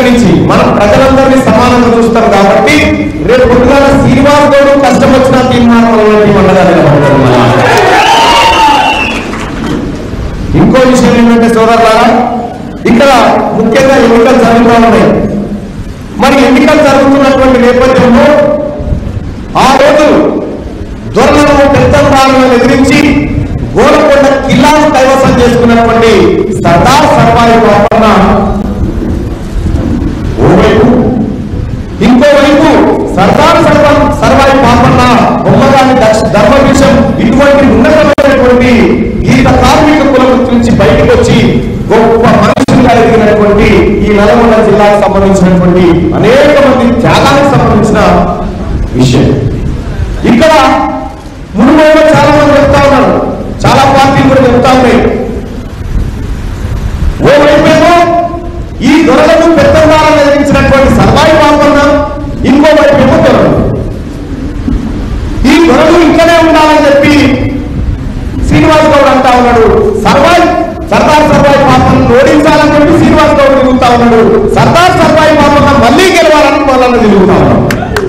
విడదీసి మనం ప్రజలందరినీ సమానంగా చూస్తాం కాబట్టి రేపు పొద్దుగాల శ్రీనివాస్ గౌడ్ కష్టం వచ్చిన తీర్మానం అలాంటి మండగా నిలబడతారు మన. ఇంకో విషయం ఏంటంటే సోదరులారా ఇక్కడ ముఖ్యంగా ఎన్నికలు జరుగుతూ ఉన్నాయి మరి ఎన్నికలు జరుగుతున్నటువంటి నేపథ్యంలో ఆ రోజు దొరలను పెద్దలను ఎదిరించి గోలకొండ కిల్లాను కైవసం చేసుకున్నటువంటి సర్దార్ సర్వాయి పాపన్న ఓవైపు ఇంకోవైపు సర్దార్ సర్వ సర్వాయి పాపన్న బొమ్మగాని దక్ష ధర్మవిషం ఇటువంటి ఉన్నతమైనటువంటి గీత కార్మిక కులం నుంచి బయటకు వచ్చి గొప్ప మనుషులుగా ఎదిగినటువంటి ఈ నల్గొండ జిల్లాకు సంబంధించినటువంటి అనేక మంది త్యాగానికి సంబంధించిన విషయం ఇక్కడ మునుగోడులో చాలా మంది చెప్తా ఉన్నారు చాలా పార్టీలు కూడా చెప్తా ఉన్నాయి ఓవైపేమో ఈ దొరలకు పెద్దవాళ్ళని ఎదిరించినటువంటి సర్వాయి పాపన్న ఇంకో వైపేమో దొరలు ఈ దొరలు ఇక్కడే ఉండాలని చెప్పి శ్రీనివాస్ గౌడ్ అంటా ఉన్నాడు సర్వాయి సర్దార్ సర్వాయి పాపను ఓడించాలని చెప్పి శ్రీనివాస్ గౌడ్ తిరుగుతా ఉన్నాడు సర్దార్ సర్వాయి పాపన్న మళ్ళీ గెలవాలని వాళ్ళని తిరుగుతా ఉన్నాడు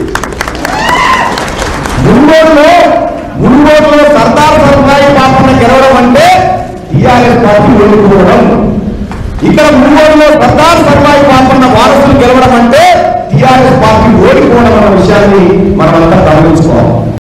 మున్గోడులో మున్గోడులో సర్దార్ సర్వాయి పాపన్న గెలవడం అంటే టీఆర్ఎస్ పార్టీ ఓడిపోవడం ఇక్కడ మున్గోడులో సర్దార్ సర్వాయి పాపన్న వారసులు గెలవడం అంటే టీఆర్ఎస్ పార్టీ ఓడిపోవడం అన్న విషయాన్ని మనమంతా గమనించుకోవాలి